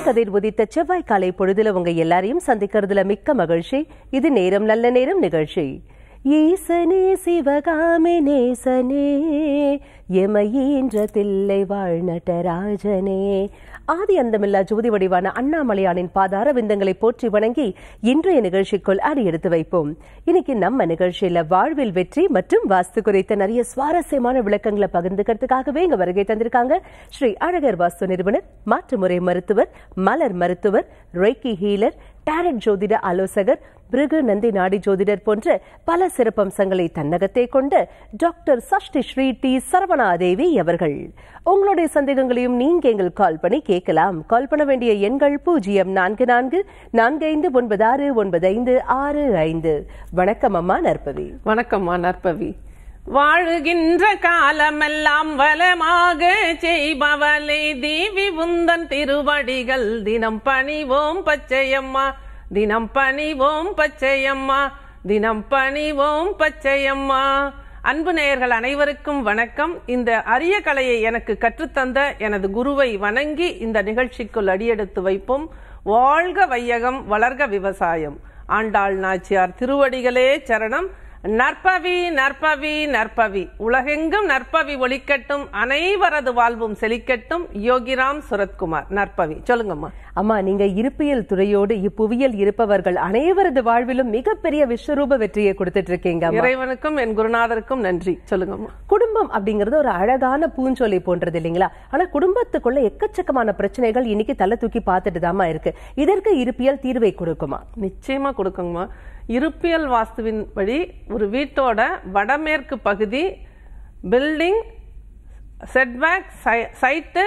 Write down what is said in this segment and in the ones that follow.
கதிர் உதித்த செவ்வாய் காலை பொழுதுல உங்க எல்லாரையும் சந்திக்கிறதுல மிக்க மகிழ்ச்சி இது நேரம் நல்ல நேரம் நிகழ்ச்சி ஈசனே சிவகாமி நேசனே எமையீன்ற தில்லை வாழ் நடராஜனே ஆதி அந்தமில்லா ஜோதி வடிவான அண்ணாமலையானின் பாதார விந்தங்களை போற்றி வணங்கி இன்றைய நிகழ்ச்சிக்குள் அடி எடுத்து வைப்போம் இன்னைக்கு நம்ம நிகழ்ச்சியில வாழ்வில் வெற்றி மற்றும் வாஸ்து குறித்த நிறைய சுவாரஸ்யமான விளக்கங்களை பகிர்ந்துக்கிறதுக்காகவே இங்க வருகை தந்திருக்காங்க ஸ்ரீ அழகர் வாஸ்து நிறுவனர் மாற்றுமுறை மருத்துவர் மலர் மருத்துவர் ரெய்கி ஹீலர் டாரட் ஜோதிட ஆலோசகர் பிருகு நந்தி நாடி ஜோதிடர் போன்ற பல சிறப்பம்சங்களை தன்னகத்தே கொண்ட டாக்டர் சஷ்டி ஸ்ரீ டி சரவணாதேவி அவர்கள் உங்களுடைய சந்தேகங்களையும் நீங்க எங்கள் கால் பண்ணி கேட்கலாம் கால் பண்ண வேண்டிய எண்கள் பூஜ்ஜியம் நான்கு நான்கு நான்கு ஐந்து ஒன்பது ஆறு ஒன்பது ஐந்து ஆறு ஐந்து வணக்கம் அம்மா நற்பவி வணக்கம்மா நற்பவி வாழுகின்ற காலமெல்லாம் வளமாக செய்பவளே தேவி உந்தன் திருவடிகள் தினம் பணிவோம் பச்சையம்மா தினம் பணிவோம் பச்சையம்மா தினம் பணிவோம் பச்சையம்மா அன்பு நேயர்கள் அனைவருக்கும் வணக்கம் இந்த அரிய கலையை எனக்கு கற்றுத்தந்த எனது குருவை வணங்கி இந்த நிகழ்ச்சிக்குள் அடியெடுத்து வைப்போம் வாழ்க வையகம் வளர்க விவசாயம் ஆண்டாள் நாச்சியார் திருவடிகளே சரணம் நற்பவி நற்பவி நற்பவி உலகெங்கும் நற்பவி ஒழிக்கட்டும் அனைவரது வாழ்வும் செழிக்கட்டும் யோகிராம் சுரத்குமார் நற்பவி சொல்லுங்கம்மா அம்மா நீங்க இருப்பியல் துறையோடு இப்புவியல் இருப்பவர்கள் அனைவரது வாழ்விலும் மிகப்பெரிய விஸ்வரூப வெற்றியை கொடுத்துட்டு இருக்கீங்க அம்மா. இறைவனுக்கும் என் குருநாதருக்கும் நன்றி சொல்லுங்கம்மா குடும்பம் அப்படிங்கிறது ஒரு அழகான பூஞ்சோலை போன்றது இல்லைங்களா ஆனா குடும்பத்துக்குள்ள எக்கச்சக்கமான பிரச்சனைகள் இன்னைக்கு தலை தூக்கி பார்த்துட்டு தாமா இருக்கு இதற்கு இருப்பியல் தீர்வை கொடுக்குமா நிச்சயமா கொடுக்குங்கம்மா இருப்பியல் வாஸ்துவின் படி ஒரு வீட்டோட வடமேற்கு பகுதி பில்டிங் செட்பேக் சைட்டு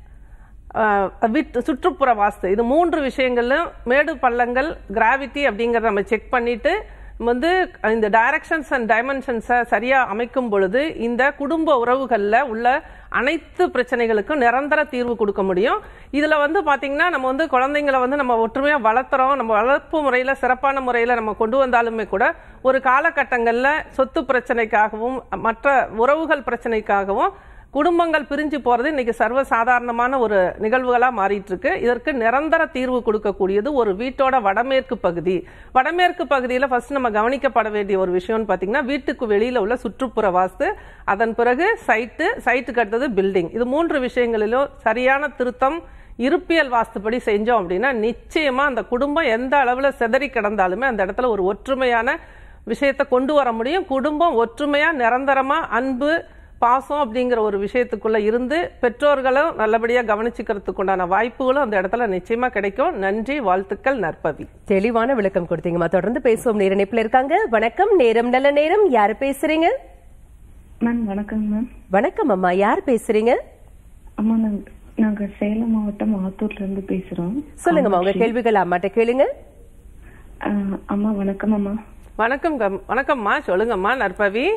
விட்டு சுற்றுப்புற வாஸ்து இது மூன்று விஷயங்களும் மேடு பள்ளங்கள் கிராவிட்டி அப்படிங்கறத நம்ம செக் பண்ணிட்டு வந்து இந்த டைரக்ஷன்ஸ் அண்ட் டைமென்ஷன்ஸை சரியா அமைக்கும் பொழுது இந்த குடும்ப உறவுகளில் உள்ள அனைத்து பிரச்சனைகளுக்கும் நிரந்தர தீர்வு கொடுக்க முடியும் இதுல வந்து பாத்தீங்கன்னா நம்ம வந்து குழந்தைங்களை வந்து நம்ம ஒற்றுமையா வளர்த்துறோம் நம்ம வளர்ப்பு முறையில சிறப்பான முறையில நம்ம கொண்டு வந்தாலுமே கூட ஒரு காலகட்டங்கள்ல சொத்து பிரச்சனைக்காகவும் மற்ற உறவுகள் பிரச்சனைக்காகவும் குடும்பங்கள் பிரிஞ்சு போறது இன்னைக்கு சர்வ சாதாரணமான ஒரு நிகழ்வுகளா மாறிட்டு இருக்கு இதற்கு நிரந்தர தீர்வு கொடுக்கக்கூடியது ஒரு வீட்டோட வடமேற்கு பகுதி வடமேற்கு பகுதியில் ஃபர்ஸ்ட் நம்ம கவனிக்கப்பட வேண்டிய ஒரு விஷயம்னு பாத்தீங்கன்னா வீட்டுக்கு வெளியில உள்ள சுற்றுப்புற வாஸ்து அதன் பிறகு சைட்டு சைட்டுக்கு அடுத்தது பில்டிங் இது மூன்று விஷயங்களிலும் சரியான திருத்தம் இருப்பியல் வாஸ்துப்படி செஞ்சோம் அப்படின்னா நிச்சயமா அந்த குடும்பம் எந்த அளவுல சிதறி கிடந்தாலுமே அந்த இடத்துல ஒரு ஒற்றுமையான விஷயத்தை கொண்டு வர முடியும் குடும்பம் ஒற்றுமையா நிரந்தரமா அன்பு பாசம் அப்படிங்கிற ஒரு விஷயத்துக்குள்ள இருந்து பெற்றோர்களும் நல்லபடியா கவனிச்சுக்கிறதுக்கு உண்டான வாய்ப்புகளும் அந்த இடத்துல நிச்சயமா கிடைக்கும் நன்றி வாழ்த்துக்கள் நற்பவி தெளிவான விளக்கம் கொடுத்தீங்கம்மா தொடர்ந்து பேசுவோம் நேர இணைப்புல இருக்காங்க வணக்கம் நேரம் நல்ல நேரம் யாரு பேசுறீங்க மேம் வணக்கங்க மேம் வணக்கம் அம்மா யார் பேசுறீங்க அம்மா நாங்க நாங்க சேலம் மாவட்டம் ஆத்தூர்ல இருந்து பேசுறோம் சொல்லுங்கம்மா உங்க கேள்விகள் அம்மாட்ட கேளுங்க ஆஹ் அம்மா வணக்கம் அம்மா வணக்கம் கம்- வணக்கம்மா சொல்லுங்கம்மா நற்பவி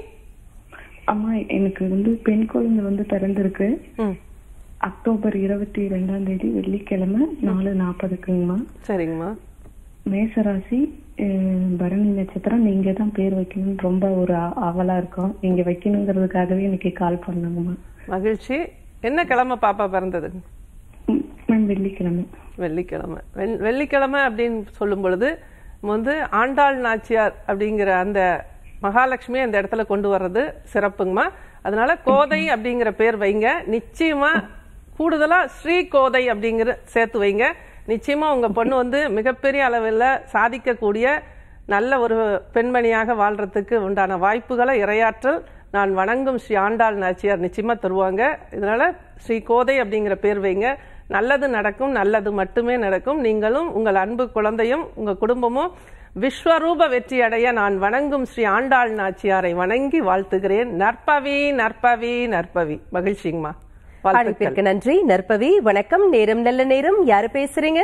அம்மா எனக்கு வந்து பெண் குழந்தை வந்து பிறந்திருக்கு ம் அக்டோபர் இருபத்தி ரெண்டாம் தேதி வெள்ளிக்கிழமை நாலு நாற்பதுக்குங்கம்மா சரிங்கம்மா மேசராசி ஆஹ் பரணி நட்சத்திரம் நீங்க தான் பேர் வைக்கணும்னு ரொம்ப ஒரு ஆ- ஆவலா இருக்கோம் நீங்க வைக்கணுங்கிறதுக்காகவே இன்னைக்கு கால் பண்ணாங்கம்மா மகிழ்ச்சி என்ன கிழமை பாப்பா பிறந்தது ம், மேம் வெள்ளிக்கிழமை வெள்ளிக்கிழமை வெள்- வெள்ளிக்கிழமை அப்படின்னு சொல்லும் பொழுது நம்ம வந்து ஆண்டாள் நாச்சியார் அப்படிங்கிற அந்த மகாலட்சுமியை அந்த இடத்துல கொண்டு வர்றது சிறப்புங்கம்மா அதனால கோதை அப்படிங்கிற பேர் வைங்க நிச்சயமா கூடுதலா ஸ்ரீ கோதை அப்படிங்கிற சேர்த்து வைங்க நிச்சயமா உங்க பொண்ணு வந்து மிகப்பெரிய அளவில் சாதிக்கக்கூடிய நல்ல ஒரு பெண்மணியாக வாழ்றதுக்கு உண்டான வாய்ப்புகளை இரையாற்றல் நான் வணங்கும் ஸ்ரீ ஆண்டாள் நாச்சியார் நிச்சயமா தருவாங்க இதனால ஸ்ரீ கோதை அப்படிங்கிற பேர் வைங்க நல்லது நடக்கும் நல்லது மட்டுமே நடக்கும் நீங்களும் உங்கள் அன்பு குழந்தையும் உங்க குடும்பமும் விஸ்வரூப வெற்றி அடைய நான் வணங்கும் ஸ்ரீ ஆண்டாள் நாச்சியாரை வணங்கி வாழ்த்துகிறேன் நற்பவி நற்பவி நற்பவி மகிழ்ச்சிங்கம்மா வாழ்த்துக்கள் அழைப்பிற்கு நன்றி நற்பவி வணக்கம் நேரம் நல்ல நேரம் யாரு பேசுறீங்க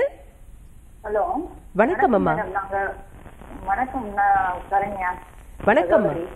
ஹலோ வணக்கம் அம்மா மேடம் நாங்க வணக்கம் நான் சரண்யா வணக்கம் சகோதரி.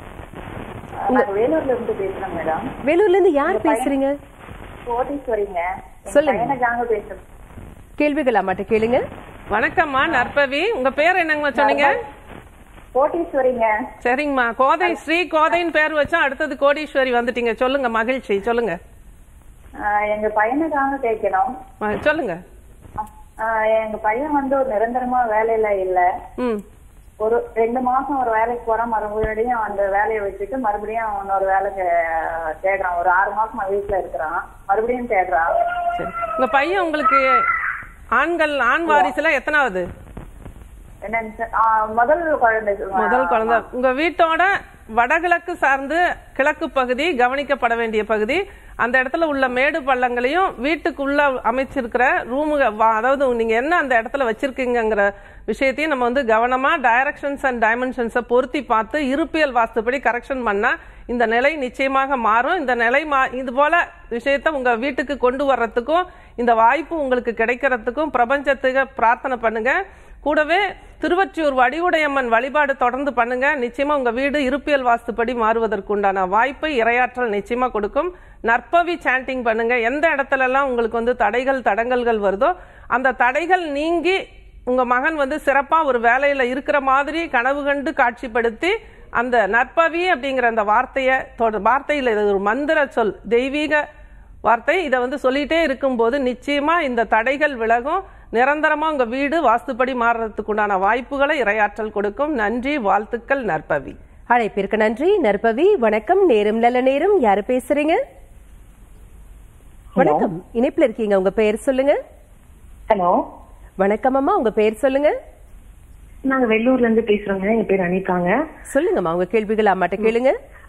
அஹ், நாங்க வேலூர்ல இருந்து பேசுறோம் மேடம் வேலூர்ல இருந்து யார் பேசுறீங்க கோடீஸ்வரிங்க எங்க சொல்லுங்க. பையனை தாங்க பேசுறோம் கேள்விகள் அம்மாட்ட கேளுங்க வணக்கம்மா நற்பவி உங்க பேர் என்னங்கம்மா சொன்னீங்க கோட்டீஸ்வரிங்க சரிங்கம்மா கோதை ஸ்ரீ கோதைன்னு பேர் வச்சா அடுத்தது கோடீஸ்வரி வந்துட்டீங்க சொல்லுங்க மகிழ்ச்சி சொல்லுங்க அஹ், எங்க பையனை தாங்க கேட்கணும் ம- சொல்லுங்க ஆஹ் எங்க பையன் வந்து ஒரு நிரந்தரமா வேலையில இல்ல ம் ஒரு ரெண்டு மாசம் ஒரு வேலைக்கு போறான் மறுபடியும் அந்த வேலையை வச்சுட்டு மறுபடியும் இன்னொரு வேலைக்கு தேடுறான் ஒரு ஆறு மாசமா வீட்டுல இருக்கிறான் மறுபடியும் தேடுறான் சரி உங்க பையன் உங்களுக்கு ஆண்கள் ஆண் வாரிசுல எத்தனாவது என்னன்னு சார் ஆஹ் முதல் குழந்தை முதல் குழந்தை உங்க வீட்டோட வடகிழக்கு சார்ந்து கிழக்கு பகுதி கவனிக்கப்பட வேண்டிய பகுதி அந்த இடத்துல உள்ள மேடு பள்ளங்களையும் வீட்டுக்குள்ள அமைச்சிருக்கிற ரூமுக அதாவது நீங்க என்ன அந்த இடத்துல வச்சிருக்கீங்கங்கிற விஷயத்தையும் நம்ம வந்து கவனமா டைரக்ஷன்ஸ் அண்ட் டைமென்ஷன்ஸை பொருத்தி பார்த்து இருப்பியல் வாஸ்துப்படி கரெக்ஷன் பண்ணா இந்த நிலை நிச்சயமாக மாறும் இந்த நிலை மா இது போல விஷயத்த உங்க வீட்டுக்கு கொண்டு வர்றதுக்கும் இந்த வாய்ப்பு உங்களுக்கு கிடைக்கிறதுக்கும் பிரபஞ்சத்துக்கு பிரார்த்தனை பண்ணுங்க கூடவே திருவற்றியூர் வடிவுடையம்மன் வழிபாடு தொடர்ந்து பண்ணுங்க நிச்சயமா உங்க வீடு இருப்பியல் வாஸ்துப்படி மாறுவதற்கு உண்டான வாய்ப்பை இரையாற்றல் நிச்சயமா கொடுக்கும் நற்பவி சாண்டிங் பண்ணுங்க எந்த இடத்துல எல்லாம் உங்களுக்கு வந்து தடைகள் தடங்கல்கள் வருதோ அந்த தடைகள் நீங்கி உங்க மகன் வந்து சிறப்பா ஒரு வேலையில இருக்கிற மாதிரி கனவு கண்டு காட்சிப்படுத்தி அந்த நற்பவி அப்படிங்கிற அந்த வார்த்தையை தொட- வார்த்தையில இது ஒரு மந்திர சொல் தெய்வீக வார்த்தை இதை வந்து சொல்லிட்டே இருக்கும்போது நிச்சயமா இந்த தடைகள் விலகும் நிரந்தரமா உங்க வீடு வாஸ்துப்படி மாறுறதுக்கு உண்டான வாய்ப்புகளை இரையாற்றல் கொடுக்கும் நன்றி வாழ்த்துக்கள் நற்பவி அழைப்பிற்கு நன்றி நற்பவி வணக்கம் நேரம் நல்ல நேரம் யாரு பேசுறீங்க வணக்கம் இணைப்புல இருக்கீங்க உங்க பெயர் சொல்லுங்க ஹலோ வணக்கம் அம்மா உங்க பெயர் சொல்லுங்க நாங்க வெள்ளூர்ல இருந்து பேசுறோங்க எங்க பேர் அனிதாங்க சொல்லுங்கம்மா உங்க கேள்விகள் அம்மாட்ட கேளுங்க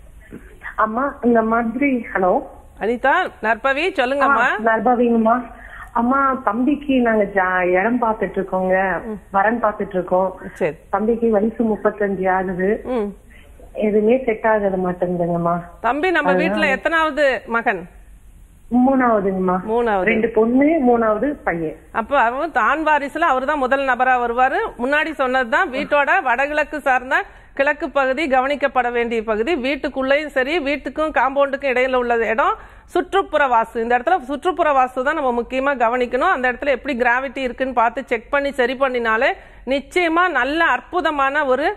அம்மா இந்த மாதிரி ஹலோ அனிதா நற்பவி சொல்லுங்கம்மா நர்பாவிங்கம்மா அம்மா தம்பிக்கு நாங்க ஜா- இடம் பார்த்துட்டு இருக்கோங்க வரன் பார்த்துட்டு இருக்கோம் சரி தம்பிக்கு வயசு முப்பத்தஞ்சு ஆகுது ம் எதுவுமே செட் ஆகாத மாட்டேங்குதுங்கம்மா தம்பி நம்ம வீட்டுல எத்தனாவது மகன் மூணாவதுங்கம்மா மூணாவது ரெண்டு பொண்ணு மூணாவது பையன் அப்ப அவன் தான் வாரிசுல அவர் தான் முதல் நபரா வருவாரு முன்னாடி சொன்னதுதான் வீட்டோட வடகிழக்கு சார்ந்த கிழக்கு பகுதி கவனிக்கப்பட வேண்டிய பகுதி வீட்டுக்குள்ளேயும் சரி வீட்டுக்கும் காம்பவுண்டுக்கும் இடையில உள்ள இடம் சுற்றுப்புற வாஸ்து இந்த இடத்துல சுற்றுப்புற வாஸ்து தான் நம்ம முக்கியமா கவனிக்கணும் அந்த இடத்துல எப்படி கிராவிட்டி இருக்குன்னு பார்த்து செக் பண்ணி சரி பண்ணினாலே நிச்சயமா நல்ல அற்புதமான ஒரு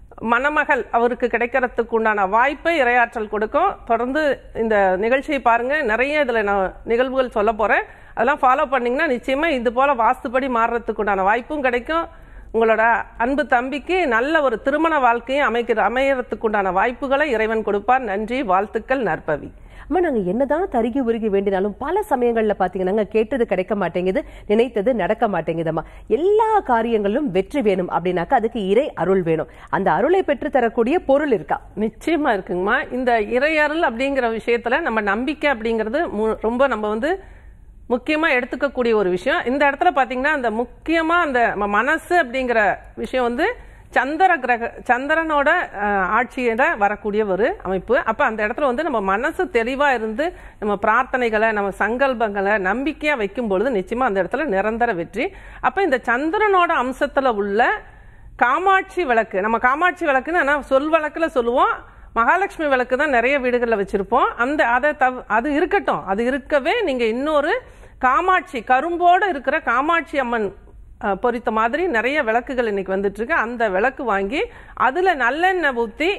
மணமகள் அவருக்கு கிடைக்கிறதுக்கு உண்டான வாய்ப்பை இரையாற்றல் கொடுக்கும் தொடர்ந்து இந்த நிகழ்ச்சியை பாருங்க நிறைய இதுல நான் நிகழ்வுகள் சொல்ல போறேன் அதெல்லாம் ஃபாலோ பண்ணீங்கன்னா நிச்சயமா இது போல வாஸ்துப்படி மாறுறதுக்கு உண்டான வாய்ப்பும் கிடைக்கும் உங்களோட அன்பு தம்பிக்கு நல்ல ஒரு திருமண வாழ்க்கையும் அமைக்கிற அமையறதுக்கு உண்டான வாய்ப்புகளை இறைவன் கொடுப்பார் நன்றி வாழ்த்துக்கள் நற்பவி அம்மா நாங்க என்னதான் தருகி உருகி வேண்டினாலும் பல சமயங்கள்ல பாத்தீங்கன்னா கேட்டது கிடைக்க மாட்டேங்குது நினைத்தது நடக்க மாட்டேங்குதம்மா எல்லா காரியங்களிலும் வெற்றி வேணும் அப்படின்னாக்கா அதுக்கு இறை அருள் வேணும் அந்த அருளை பெற்று தரக்கூடிய பொருள் இருக்கா நிச்சயமா இருக்குங்கம்மா இந்த இறையருள் அப்படிங்கிற விஷயத்துல நம்ம நம்பிக்கை அப்படிங்கிறது மு- ரொம்ப நம்ம வந்து முக்கியமா எடுத்துக்கக்கூடிய ஒரு விஷயம் இந்த இடத்துல பாத்தீங்கன்னா அந்த முக்கியமா அந்த நம்ம மனசு அப்படிங்கிற விஷயம் வந்து சந்திர கிரக சந்திரனோட அஹ், ஆட்சியில வரக்கூடிய ஒரு அமைப்பு அப்ப அந்த இடத்துல வந்து நம்ம மனசு தெளிவா இருந்து நம்ம பிரார்த்தனைகளை நம்ம சங்கல்பங்களை நம்பிக்கையா வைக்கும் பொழுது நிச்சயமா அந்த இடத்துல நிரந்தர வெற்றி அப்ப இந்த சந்திரனோட அம்சத்துல உள்ள காமாட்சி விளக்கு நம்ம காமாட்சி விளக்குன்னு ஆனா சொல் வழக்குல சொல்லுவோம் மகாலட்சுமி விளக்கு தான் நிறைய வீடுகளில் வச்சிருப்போம் அந்த அதை தவ அது இருக்கட்டும் அது இருக்கவே நீங்க இன்னொரு காமாட்சி கரும்போடு இருக்கிற காமாட்சி அம்மன் அஹ், பொறித்த மாதிரி நிறைய விளக்குகள் இன்னைக்கு வந்துட்டு இருக்கு அந்த விளக்கு வாங்கி அதுல நல்லெண்ணெய் ஊற்றி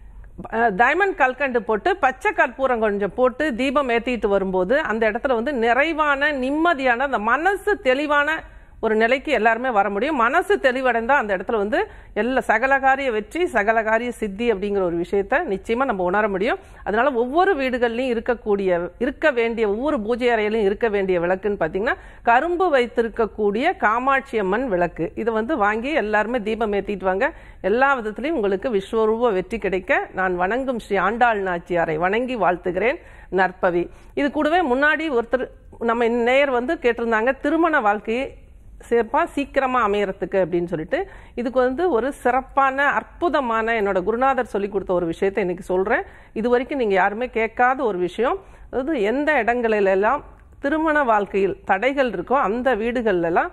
டைமண்ட் கல்கண்டு போட்டு பச்சை கற்பூரம் கொஞ்சம் போட்டு தீபம் ஏத்திட்டு வரும்போது அந்த இடத்துல வந்து நிறைவான நிம்மதியான அந்த மனசு தெளிவான ஒரு நிலைக்கு எல்லாருமே வர முடியும் மனசு தெளிவடைந்தா அந்த இடத்துல வந்து எல்லா சகலகாரிய வெற்றி சகலகாரிய சித்தி அப்படிங்கிற ஒரு விஷயத்த நிச்சயமா நம்ம உணர முடியும் அதனால ஒவ்வொரு வீடுகள்லையும் இருக்கக்கூடிய இருக்க வேண்டிய ஒவ்வொரு பூஜை அறையிலும் இருக்க வேண்டிய விளக்குன்னு பார்த்தீங்கன்னா கரும்பு வைத்திருக்கக்கூடிய காமாட்சி அம்மன் விளக்கு இதை வந்து வாங்கி எல்லாருமே தீபம் ஏத்திட்டு வாங்க எல்லா விதத்திலையும் உங்களுக்கு விஸ்வரூப வெற்றி கிடைக்க நான் வணங்கும் ஸ்ரீ ஆண்டாள் நாச்சியாரை வணங்கி வாழ்த்துகிறேன் நற்பவி இது கூடவே முன்னாடி ஒருத்தர் நம்ம நேயர் வந்து கேட்டிருந்தாங்க திருமண வாழ்க்கையை சிறப்பா சீக்கிரமா அமையறதுக்கு அப்படின்னு சொல்லிட்டு இதுக்கு வந்து ஒரு சிறப்பான அற்புதமான என்னோட குருநாதர் சொல்லி கொடுத்த ஒரு விஷயத்தை இன்னைக்கு சொல்றேன் இது வரைக்கும் நீங்க யாருமே கேட்காத ஒரு விஷயம் அதாவது எந்த இடங்களில எல்லாம் திருமண வாழ்க்கையில் தடைகள் இருக்கோ அந்த வீடுகள்ல எல்லாம்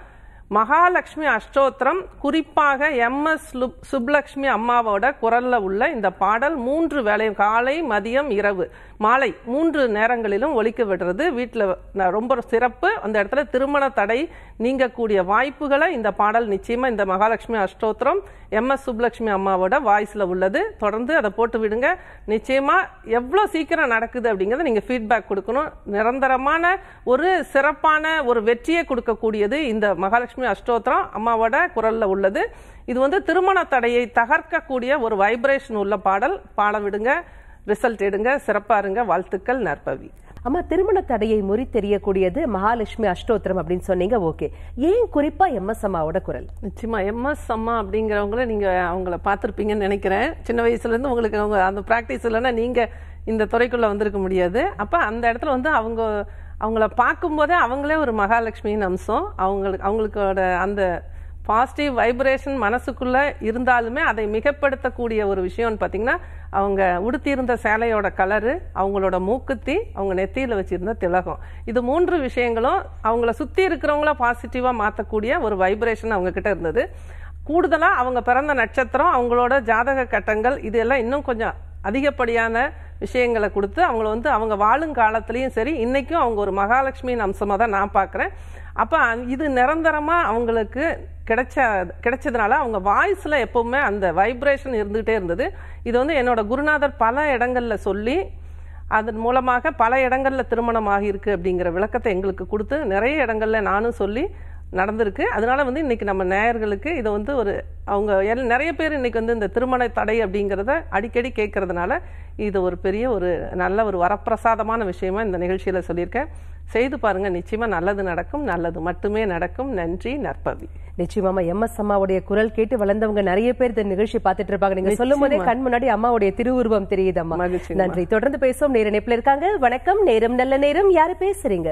மகாலட்சுமி அஷ்டோத்திரம் குறிப்பாக எம் எஸ் சுப்லக்ஷ்மி அம்மாவோட குரல்ல உள்ள இந்த பாடல் மூன்று வேளையும் காலை மதியம் இரவு மாலை மூன்று நேரங்களிலும் ஒலிக்க விடுறது வீட்டில் ரொம்ப சிறப்பு அந்த இடத்துல திருமண தடை நீங்கக்கூடிய வாய்ப்புகளை இந்த பாடல் நிச்சயமா இந்த மகாலட்சுமி அஷ்டோத்திரம் எம் எஸ் சுப்லக்ஷ்மி அம்மாவோட வாய்ஸ்ல உள்ளது தொடர்ந்து அதை போட்டு விடுங்க நிச்சயமா எவ்வளோ சீக்கிரம் நடக்குது அப்படிங்கிறத நீங்க ஃபீட்பேக் கொடுக்கணும் நிரந்தரமான ஒரு சிறப்பான ஒரு வெற்றியை கொடுக்கக்கூடியது இந்த மகாலட்சுமி அஷ்டோத்திரம் அம்மாவோட குரல்ல உள்ளது இது வந்து திருமண தடையை தகர்க்கக்கூடிய ஒரு வைப்ரேஷன் உள்ள பாடல் பாட விடுங்க ரிசல்ட் எடுங்க சிறப்பா இருங்க வாழ்த்துக்கள் நற்பவி அம்மா திருமண தடையை முறித்தெறியக்கூடியது மகாலட்சுமி அஷ்டோத்திரம் அப்படின்னு சொன்னீங்க ஓகே ஏன் குறிப்பா எம் எஸ் அம்மாவோட குரல் நிச்சயமா எம்எஸ் அம்மா அப்படிங்கிறவங்கள நீங்க அவங்கள பார்த்துருப்பீங்கன்னு நினைக்கிறேன் சின்ன வயசுல இருந்து உங்களுக்கு அவங்க அந்த ப்ராக்டிஸ் இல்லைன்னா நீங்க இந்த துறைக்குள்ள வந்திருக்க முடியாது அப்ப அந்த இடத்துல வந்து அவங்க அவங்கள பார்க்கும்போதே அவங்களே ஒரு மகாலட்சுமியின் அம்சம் அவங்களுக்கு அவங்களுக்கோட அந்த பாசிட்டிவ் வைப்ரேஷன் மனசுக்குள்ள இருந்தாலுமே அதை மிகப்படுத்தக்கூடிய ஒரு விஷயம்னு பார்த்தீங்கன்னா அவங்க உடுத்தியிருந்த சேலையோட கலரு அவங்களோட மூக்குத்தி அவங்க நெத்தியில வச்சிருந்த திலகம் இது மூன்று விஷயங்களும் அவங்கள சுத்தி இருக்கிறவங்கள பாசிட்டிவா மாற்றக்கூடிய ஒரு வைப்ரேஷன் அவங்க கிட்ட இருந்தது கூடுதலா அவங்க பிறந்த நட்சத்திரம் அவங்களோட ஜாதக கட்டங்கள் இது எல்லாம் இன்னும் கொஞ்சம் அதிகப்படியான விஷயங்களை கொடுத்து அவங்கள வந்து அவங்க வாழும் காலத்துலேயும் சரி இன்னைக்கும் அவங்க ஒரு மகாலட்சுமியின் அம்சமாக தான் நான் பார்க்குறேன் அப்போ இது நிரந்தரமாக அவங்களுக்கு கிடைச்ச கிடைச்சதுனால அவங்க வாய்ஸில் எப்பவுமே அந்த வைப்ரேஷன் இருந்துகிட்டே இருந்தது இது வந்து என்னோட குருநாதர் பல இடங்கள்ல சொல்லி அதன் மூலமாக பல இடங்கள்ல திருமணம் ஆகியிருக்கு அப்படிங்கிற விளக்கத்தை எங்களுக்கு கொடுத்து நிறைய இடங்கள்ல நானும் சொல்லி நடந்திருக்கு அதனால வந்து இன்னைக்கு நம்ம நேயர்களுக்கு இதை வந்து ஒரு அவங்க எல் நிறைய பேர் இன்னைக்கு வந்து இந்த திருமண தடை அப்படிங்கிறத அடிக்கடி கேட்கறதுனால இது ஒரு பெரிய ஒரு நல்ல ஒரு வரப்பிரசாதமான விஷயமா இந்த நிகழ்ச்சியில சொல்லியிருக்கேன் செய்து பாருங்க நிச்சயமா நல்லது நடக்கும் நல்லது மட்டுமே நடக்கும் நன்றி நற்பவி நிச்சயமாமா எம் எஸ் அம்மாவுடைய குரல் கேட்டு வளர்ந்தவங்க நிறைய பேர் இந்த நிகழ்ச்சி பார்த்துட்டு இருப்பாங்க நீங்க சொல்லும் போதே கண் முன்னாடி அம்மாவுடைய திருவுருவம் தெரியுதம்மா மகிழ்ச்சிங்கம்மா. நன்றி தொடர்ந்து பேசுவோம் நேர இணைப்புல இருக்காங்க வணக்கம் நேரம் நல்ல நேரம் யாரு பேசுறீங்க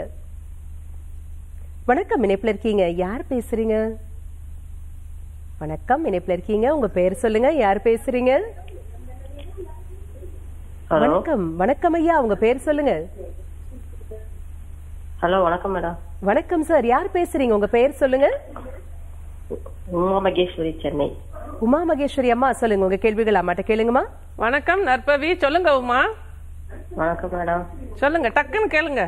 வணக்கம் இணைப்புல இருக்கீங்க யார் பேசுறீங்க வணக்கம் இணைப்புல இருக்கீங்க உங்க பேர் சொல்லுங்க யார் பேசுறீங்க ஹலோ வணக்கம் வணக்கம் ஐயா உங்க பேர் சொல்லுங்க ஹலோ வணக்கம் மேடம் வணக்கம் சார் யார் பேசுறீங்க உங்க பேர் சொல்லுங்க உமா மகேஸ்வரி சென்னை உமா மகேஸ்வரி அம்மா சொல்லுங்க உங்க கேள்விகள் அம்மாட்ட கேளுங்கம்மா வணக்கம் நற்பவி சொல்லுங்க உமா வணக்கம் மேடம் சொல்லுங்க டக்குன்னு கேளுங்க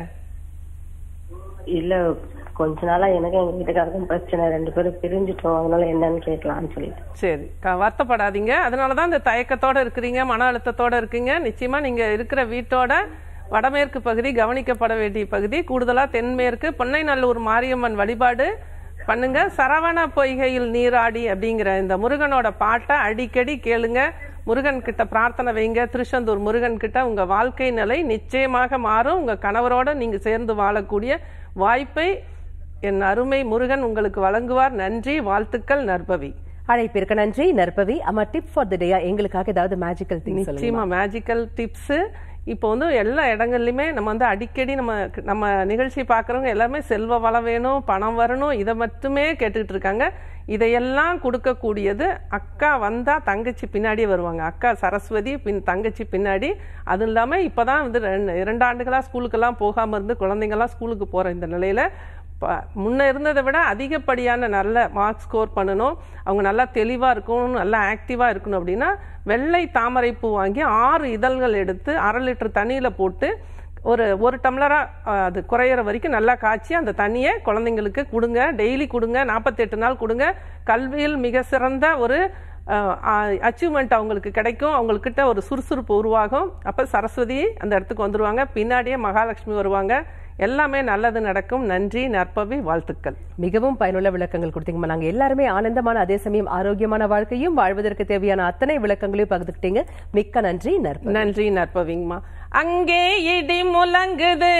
இல்ல கொஞ்ச நாளா எனக்கு எங்க வீட்டுக்காரருக்கும் பிரச்சனை ரெண்டு பேரும் பிரிஞ்சுட்டோம் அதனால என்னன்னு கேட்கலாம்னு சொல்லிட்டு சரி க- வருத்தப்படாதீங்க அதனால தான் இந்த தயக்கத்தோட இருக்கிறீங்க மன அழுத்தத்தோட இருக்கீங்க நிச்சயமா நீங்க இருக்கிற வீட்டோட வடமேற்கு பகுதி கவனிக்கப்பட வேண்டிய பகுதி கூடுதலா தென்மேற்கு பொன்னைநல்லூர் மாரியம்மன் வழிபாடு பண்ணுங்க சரவண பொய்கையில் நீராடி அப்படிங்கிற இந்த முருகனோட பாட்டை அடிக்கடி கேளுங்க முருகன் கிட்ட பிரார்த்தனை வைங்க திருச்செந்தூர் முருகன் கிட்ட உங்க வாழ்க்கை நிலை நிச்சயமாக மாறும் உங்க கணவரோட நீங்க சேர்ந்து வாழக்கூடிய வாய்ப்பை என் அருமை முருகன் உங்களுக்கு வழங்குவார் நன்றி வாழ்த்துக்கள் நற்பவி அழைப்பிற்கு நன்றி நற்பவி அம்மா டிப் ஃபார் த டேயா எங்களுக்காக ஏதாவது மேஜிக்கல் திங் சொல்லுங்க நிச்சயமா மேஜிக்கல் டிப்ஸ் இப்போ வந்து எல்லா இடங்கள்லையுமே நம்ம வந்து அடிக்கடி நம்ம நம்ம நிகழ்ச்சி பார்க்குறவங்க எல்லாமே செல்வ வளம் வேணும் பணம் வரணும் இதை மட்டுமே கேட்டுக்கிட்டு இருக்காங்க இதையெல்லாம் கொடுக்கக்கூடியது அக்கா வந்தா தங்கச்சி பின்னாடியே வருவாங்க அக்கா சரஸ்வதி பின் தங்கச்சி பின்னாடி அதுவும் இல்லாமல் இப்போதான் வந்து ரெண்டு இரண்டு ஆண்டுகளாக ஸ்கூலுக்கெல்லாம் போகாமல் இருந்து குழந்தைங்கள்லாம் ஸ்கூலுக்கு போகிற இந்த நிலையில ப- முன்ன இருந்ததை விட அதிகப்படியான நல்ல மார்க் ஸ்கோர் பண்ணணும் அவங்க நல்லா தெளிவாக இருக்கணும் நல்லா ஆக்டிவாக இருக்கணும் அப்படின்னா வெள்ளை தாமரைப்பூ வாங்கி ஆறு இதழ்கள் எடுத்து அரை லிட்டர் தண்ணியில் போட்டு ஒரு ஒரு டம்ளராக அது குறையிற வரைக்கும் நல்லா காய்ச்சி அந்த தண்ணியை குழந்தைங்களுக்கு கொடுங்க டெய்லி கொடுங்க நாற்பத்தெட்டு நாள் கொடுங்க கல்வியில் மிக சிறந்த ஒரு அச்சீவ்மெண்ட் அவங்களுக்கு கிடைக்கும் அவங்கக்கிட்ட ஒரு சுறுசுறுப்பு உருவாகும் அப்போ சரஸ்வதி அந்த இடத்துக்கு வந்துருவாங்க பின்னாடியே மகாலட்சுமி வருவாங்க எல்லாமே நல்லது நடக்கும் நன்றி நற்பவி வாழ்த்துக்கள் மிகவும் பயனுள்ள விளக்கங்கள் கொடுத்தீங்கம்மா நாங்க எல்லாருமே ஆனந்தமான அதே சமயம் ஆரோக்கியமான வாழ்க்கையும் வாழ்வதற்கு தேவையான அத்தனை விளக்கங்களையும் பகிர்ந்துக்கிட்டீங்க மிக்க நன்றி நற்பவி நன்றி நற்பவிங்கம்மா அங்கே இடி முழங்குது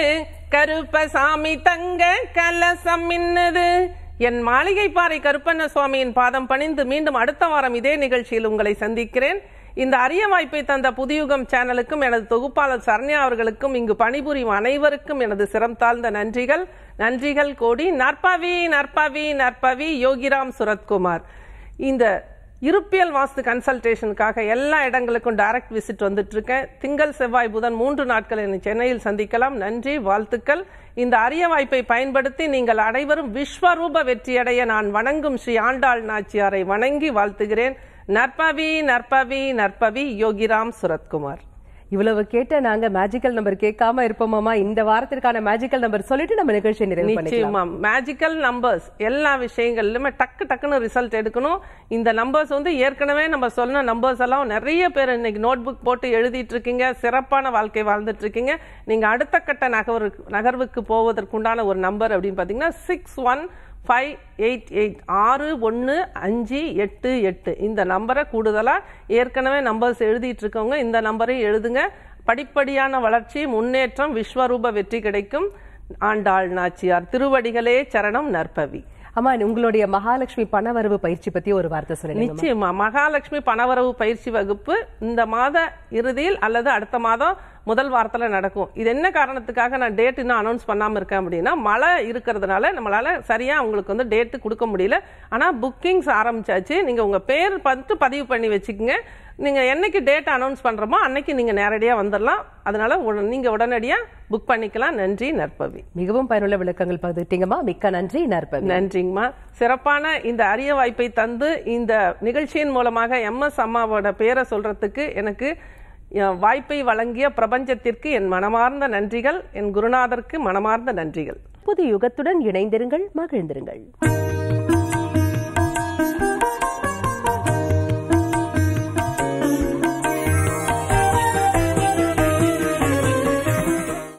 கருப்பசாமி தங்க கலசம் மின்னுது என் மாளிகை பாறை கருப்பண்ண சுவாமியின் பாதம் பணிந்து மீண்டும் அடுத்த வாரம் இதே நிகழ்ச்சியில் உங்களை சந்திக்கிறேன் இந்த அரிய வாய்ப்பை தந்த புதியுகம் சேனலுக்கும் எனது தொகுப்பாளர் சரண்யா அவர்களுக்கும் இங்கு பணிபுரியும் அனைவருக்கும் எனது சிரம் தாழ்ந்த நன்றிகள் நன்றிகள் கோடி நற்பவி நற்பவி நற்பவி யோகிராம் சுரத்குமார் இந்த இருப்பியல் வாஸ்து கன்சல்டேஷனுக்காக எல்லா இடங்களுக்கும் டைரக்ட் விசிட் வந்துட்டு இருக்கேன் திங்கள் செவ்வாய் புதன் மூன்று நாட்கள் என்னை சென்னையில் சந்திக்கலாம் நன்றி வாழ்த்துக்கள் இந்த அரிய வாய்ப்பை பயன்படுத்தி நீங்கள் அனைவரும் விஸ்வரூப வெற்றியடைய நான் வணங்கும் ஸ்ரீ ஆண்டாள் நாச்சியாரை வணங்கி வாழ்த்துகிறேன் நற்பவி நற்பவி நற்பவி யோகிராம் சுரத்குமார் இவ்வளவு கேட்ட நாங்க மேஜிக்கல் நம்பர் கேட்காம இருப்போமாமா இந்த வாரத்திற்கான மேஜிக்கல் நம்பர் சொல்லிட்டு நம்ம நிகழ்ச்சியை நிறைவு பண்ணிக்கலாம் நிச்சயமா மேஜிக்கல் நம்பர்ஸ் எல்லா விஷயங்கள்லயுமே டக்கு டக்குன்னு ரிசல்ட் எடுக்கணும் இந்த நம்பர்ஸ் வந்து ஏற்கனவே நம்ம சொன்ன நம்பர்ஸ் எல்லாம் நிறைய பேர் இன்னைக்கு நோட் புக் போட்டு எழுதிட்டு இருக்கீங்க சிறப்பான வாழ்க்கை வாழ்ந்துட்டு இருக்கீங்க நீங்க அடுத்த கட்ட நகர்வு நகர்வுக்கு போவதற்குண்டான ஒரு நம்பர் அப்படின்னு பாத்தீங்கன்னா six one five eight eight ஆறு ஒன்று அஞ்சு எட்டு எட்டு இந்த நம்பரை கூடுதலாக ஏற்கனவே நம்பர்ஸ் எழுதிட்டு இருக்கவங்க இந்த நம்பரையும் எழுதுங்க படிப்படியான வளர்ச்சி முன்னேற்றம் விஸ்வரூப வெற்றி கிடைக்கும் ஆண்டாள் நாச்சியார் திருவடிகளே சரணம் நற்பவி ஆமா உங்களுடைய மகாலட்சுமி பணவரவு பயிற்சி பத்தி ஒரு வார்த்தை சொல்லுங்க நிச்சயமா மகாலட்சுமி பணவரவு பயிற்சி வகுப்பு இந்த மாத இறுதியில் அல்லது அடுத்த மாதம் முதல் வாரத்துல நடக்கும் இது என்ன காரணத்துக்காக நான் டேட் இன்னும் அனௌன்ஸ் பண்ணாம இருக்கேன் அப்படின்னா மழை இருக்கிறதுனால நம்மளால சரியா உங்களுக்கு வந்து டேட் கொடுக்க முடியல ஆனா புக்கிங்ஸ் ஆரம்பிச்சாச்சு நீங்க உங்க பேர் பார்த்து பதிவு பண்ணி வச்சுக்கோங்க நீங்க என்னைக்கு டேட் அனௌன்ஸ் பண்றோமோ அன்னைக்கு நீங்க நேரடியா வந்துடலாம் அதனால உட- நீங்க உடனடியா புக் பண்ணிக்கலாம் நன்றி நற்பவி மிகவும் பயனுள்ள விளக்கங்கள் பகிர்ந்துட்டீங்கம்மா மிக்க நன்றி நற்பவி நன்றிங்கம்மா சிறப்பான இந்த அரிய வாய்ப்பை தந்து இந்த நிகழ்ச்சியின் மூலமாக எம்எஸ் அம்மாவோட பேரை சொல்றதுக்கு எனக்கு அஹ், வாய்ப்பை வழங்கிய பிரபஞ்சத்திற்கு என் மனமார்ந்த நன்றிகள் என் குருநாதருக்கு மனமார்ந்த நன்றிகள் புது யுகத்துடன் இணைந்திருங்கள் மகிழ்ந்திருங்கள்